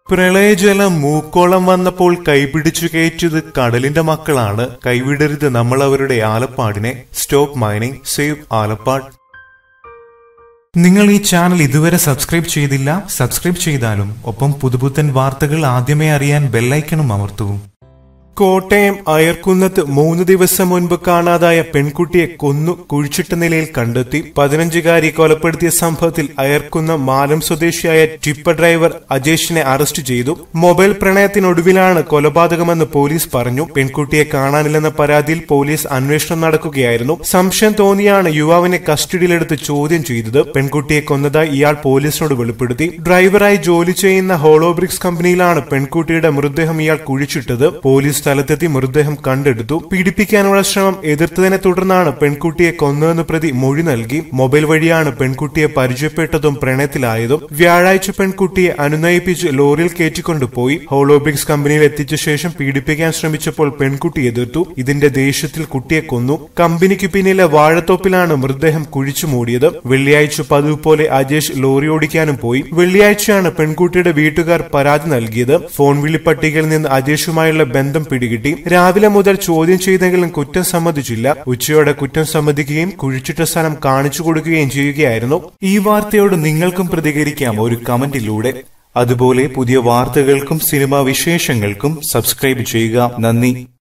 പ്രളയജലം മൂക്കോളം വന്നപ്പോൾ കൈപിടിച്ചു കയറ്റിയത് കടലിന്റെ മക്കളാണ് കൈവിടരുത് നമ്മൾ അവരുടെ ആലപ്പാടിനെ സ്റ്റോപ്പ് മൈനിങ് സേവ് ആലപ്പാട് നിങ്ങൾ ഈ ചാനൽ ഇതുവരെ സബ്സ്ക്രൈബ് ചെയ്തില്ല സബ്സ്ക്രൈബ് ചെയ്താലും ഒപ്പം പുതുപുത്തൻ വാർത്തകൾ ആദ്യമേ അറിയാൻ ബെല്ലൈക്കണും അമർത്തൂ കോട്ടയം അയർക്കുന്നത്ത് മൂന്ന് ദിവസം മുൻപ് കാണാതായ പെൺകുട്ടിയെ കൊന്നു കുഴിച്ചിട്ട നിലയിൽ കണ്ടെത്തി പതിനഞ്ചുകാരി കൊലപ്പെടുത്തിയ സംഭവത്തിൽ അയർക്കുന്ന മാലം സ്വദേശിയായ ടിപ്പർ ഡ്രൈവർ അജേഷിനെ അറസ്റ്റ് ചെയ്തു മൊബൈൽ പ്രണയത്തിനൊടുവിലാണ് കൊലപാതകമെന്ന് പോലീസ് പറഞ്ഞു പെൺകുട്ടിയെ കാണാനില്ലെന്ന പരാതിയിൽ പോലീസ് അന്വേഷണം നടക്കുകയായിരുന്നു സംശയം തോന്നിയാണ് യുവാവിനെ കസ്റ്റഡിയിലെടുത്ത് ചോദ്യം ചെയ്തത് പെൺകുട്ടിയെ കൊന്നതായി ഇയാൾ പോലീസിനോട് വെളിപ്പെടുത്തി ഡ്രൈവറായി ജോലി ചെയ്യുന്ന ഹോളോബ്രിക്സ് കമ്പനിയിലാണ് പെൺകുട്ടിയുടെ മൃതദേഹം ഇയാൾ കുഴിച്ചിട്ടത് പോലീസ് സ്ഥലത്തെത്തി മൃതദേഹം കണ്ടെടുത്തു പീഡിപ്പിക്കാനുള്ള ശ്രമം എതിർത്തതിനെ തുടർന്നാണ് പെൺകുട്ടിയെ കൊന്നതെന്ന് പ്രതി മൊഴി നൽകി മൊബൈൽ വഴിയാണ് പെൺകുട്ടിയെ പരിചയപ്പെട്ടതും പ്രണയത്തിലായതും വ്യാഴാഴ്ച പെൺകുട്ടിയെ അനുനയിപ്പിച്ച് ലോറിയിൽ കയറ്റിക്കൊണ്ടുപോയി ഹോളോബ്രിക്സ് കമ്പനിയിൽ എത്തിച്ച ശേഷം പീഡിപ്പിക്കാൻ ശ്രമിച്ചപ്പോൾ പെൺകുട്ടി എതിർത്തു ഇതിന്റെ ദേഷ്യത്തിൽ കുട്ടിയെ കൊന്നു കമ്പനിക്ക് പിന്നിലെ വാഴത്തോപ്പിലാണ് മൃതദേഹം കുഴിച്ചു മൂടിയത് വെള്ളിയാഴ്ച പതിവ് പോലെ അജേഷ് ലോറി ഓടിക്കാനും പോയി വെള്ളിയാഴ്ചയാണ് പെൺകുട്ടിയുടെ വീട്ടുകാർ പരാതി നൽകിയത് ഫോൺ വിളി പട്ടികയിൽ നിന്ന് അജേഷുമായുള്ള ബന്ധം പിടികിട്ടി രാവിലെ മുതൽ ചോദ്യം ചെയ്തെങ്കിലും കുറ്റം സമ്മതിച്ചില്ല ഉച്ചയോടെ കുറ്റം സമ്മതിക്കുകയും കുഴിച്ചിട്ട സ്ഥലം കാണിച്ചു കൊടുക്കുകയും ചെയ്യുകയായിരുന്നു ഈ വാർത്തയോട് നിങ്ങൾക്കും പ്രതികരിക്കാം ഒരു കമന്റിലൂടെ അതുപോലെ പുതിയ വാർത്തകൾക്കും സിനിമാ വിശേഷങ്ങൾക്കും സബ്സ്ക്രൈബ് ചെയ്യുക നന്ദി